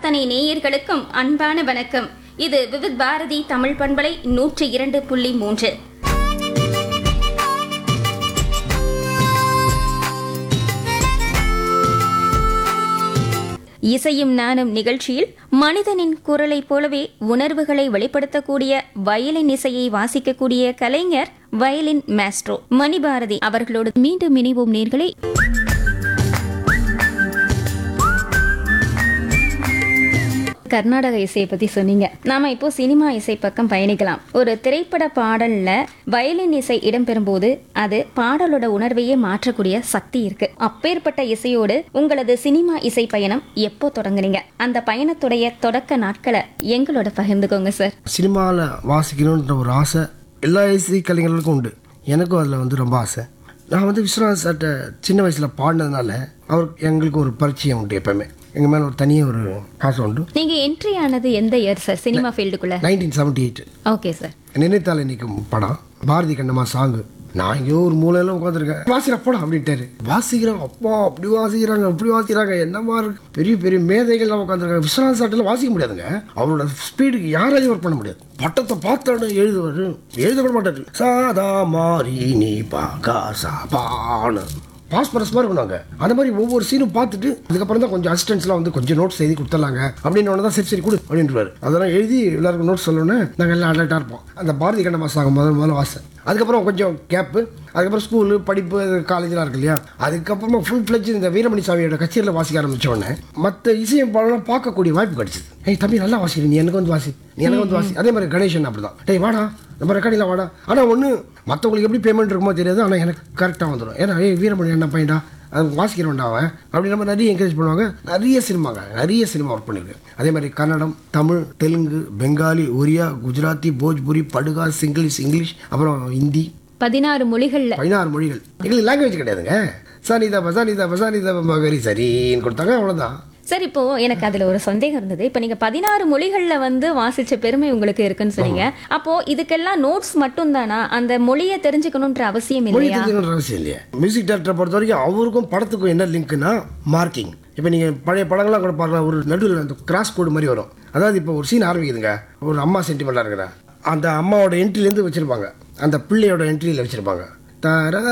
அத்தனை நேயர்களுக்கும் அன்பான வணக்கம் இது விவித் பாரதி தமிழ் பண்பலை நூற்றி இரண்டு புள்ளி மூன்று இசையும் நானும் நிகழ்ச்சியில் மனிதனின் குரலைப் போலவே உணர்வுகளை வெளிப்படுத்தக்கூடிய வயலின் இசையை வாசிக்கக்கூடிய கலைஞர் வயலின் மாஸ்ட்ரோ மணிபாரதி அவர்களோடு மீண்டும் இணைவோம் நேர்களை கர்நாடக இசையை பத்தி சொன்னீங்க நாம இப்போ சினிமா இசை பக்கம் பயணிக்கலாம் ஒரு திரைப்பட பாடல்ல வயலின் இசை இடம்பெறும்போது அது பாடலோட உணர்வையே மாற்றக்கூடிய சக்தி இருக்கு அப்பேற்பட்ட இசையோடு உங்களது சினிமா இசை பயணம் எப்போ தொடங்குனீங்க அந்த பயணத்துடைய தொடக்க நாட்களை எங்களோட பகிர்ந்துக்கோங்க சார் சினிமாவில் வாசிக்கணுன்ற ஒரு ஆசை எல்லா இசை கலைஞர்களுக்கும் உண்டு எனக்கும் அதில் வந்து ரொம்ப ஆசை நான் வந்து விஸ்வநாத் சார்ட்ட சின்ன வயசில் பாடினதுனால அவர் எங்களுக்கு ஒரு பரிச்சயம் உண்டு எப்பவுமே எங்கள் மேலே ஒரு தனியாக ஒரு ஆசை உண்டு நீங்க என்ட்ரி ஆனது எந்த இயர் சார் சினிமா ஃபீல்டுக்குள்ள nineteen seventy eight okay sir நினைத்தாலே நிற்கும் படம் பாரதி கண்ணம்மா சாங்கு நான் எங்கேயோ ஒரு மூலையில உட்காந்துருக்கேன் வாசிக்கிற போடா அப்படின்ட்டாரு வாசிக்கிறாங்க அப்பா அப்படி வாசிக்கிறாங்க அப்படி வாசிக்கிறாங்க என்னமா இருக்கு பெரிய பெரிய மேதைகள்லாம் உட்காந்துருக்காங்க விஸ்வநாத் சாட்டில் வாசிக்க முடியாதுங்க அவரோட ஸ்பீடுக்கு யாராலையும் ஒர்க் பண்ண முடியாது பட்டத்தை பார்த்தாடு எழுதுவாரு எழுத கூட மாட்டாரு சாதா மாறி நீ பா கா சா பான்னு பாஸ்பரஸ் மாதிரி பண்ணுவாங்க அந்த மாதிரி ஒவ்வொரு சீனும் பார்த்துட்டு அதுக்கப்புறம் தான் கொஞ்சம் அசிஸ்டன்ஸ்லாம் வந்து கொஞ்சம் நோட்ஸ் எழுதி கொடுத்துடலாங்க அப்படின்னு தான் சரி சரி கொடு அப்படின்றாரு அதெல்லாம் எழுதி எல்லாருக்கும் நோட்ஸ் சொல்லணும்னு நாங்கள் எல்லாம் அலர்ட்டாக இருப்போம் அந்த பாரதி கண்ண மாதம் முதல்ல முதல்ல வாசை அதுக்கப்புறம் கொஞ்சம் கேப்பு அதுக்கப்புறம் ஸ்கூலு படிப்பு காலேஜ்லாம் இருக்கு இல்லையா அதுக்கப்புறமா ஃபுல் ஃப்ளெஜ் இந்த வீரமணி சாமியோட கச்சேரியில் வாசிக்க ஆரம்பிச்ச உடனே மற்ற இசையமைப்பாளர்லாம் பார்க்கக்கூடிய வாய்ப்பு கிடைச்சிது ஏய் தம்பி நல்லா வாசிக்கிறீ நீ எனக்கு வந்து வாசி நீ எனக்கு வந்து வாசி அதே மாதிரி கணேசன் அப்படிதான் டேய் வாடா நம்ம ரெக்கார்டில் வாடா ஆனால் ஒன்று மற்றவங்களுக்கு எப்படி பேமெண்ட் இருக்குமோ தெரியாது ஆனால் எனக்கு கரெக்டாக வந்துடும் ஏன்னா ஏய் வீரமணி என்ன பையன்டா அது வாசிக்கிறவன்டா அவன் அப்படி நம்ம நிறைய என்கரேஜ் பண்ணுவாங்க நிறைய சினிமாங்க நிறைய சினிமா ஒர்க் பண்ணியிருக்கேன் அதே மாதிரி கன்னடம் தமிழ் தெலுங்கு பெங்காலி ஒரியா குஜராத்தி போஜ்புரி படுகா சிங்கிலீஷ் இங்கிலீஷ் அப்புறம் ஹிந்தி பதினாறு மொழிகள்ல பதினாறு மொழிகள் எங்களுக்கு லாங்குவேஜ் கிடையாதுங்க சானிதா பசானிதா பசானிதா மகரி சரின்னு கொடுத்தாங்க அவ்வளோதான் சார் இப்போ எனக்கு அதுல ஒரு சந்தேகம் இருந்தது இப்போ நீங்க பதினாறு மொழிகள்ல வந்து வாசிச்ச பெருமை உங்களுக்கு இருக்குன்னு சொன்னீங்க அப்போ இதுக்கெல்லாம் நோட்ஸ் மட்டும் தானா அந்த மொழியை தெரிஞ்சுக்கணும்ன்ற அவசியம் மொழி இல்லையா தெரிஞ்சுக்கணுன்ற அவசியம் இல்லையா மியூசிக் டேரக்டரை பொறுத்த வரைக்கும் அவருக்கும் படத்துக்கும் என்ன லிங்க்னா மார்க்கிங் இப்போ நீங்கள் பழைய படங்கள்லாம் கூட பார்க்கலாம் ஒரு நடுவில் அந்த கிராஸ் கோடு மாதிரி வரும் அதாவது இப்போ ஒரு சீன் ஆரம்பிக்குதுங்க ஒரு அம்மா சென்டிமெண்ட்டாக இருக்கிற அந்த அம்மாவோட என்ட்ரிலேருந்து வச்சுருப்பாங்க அந்த பிள்ளையோட என்ட்ரியில் வச்சுருப்பாங்க தர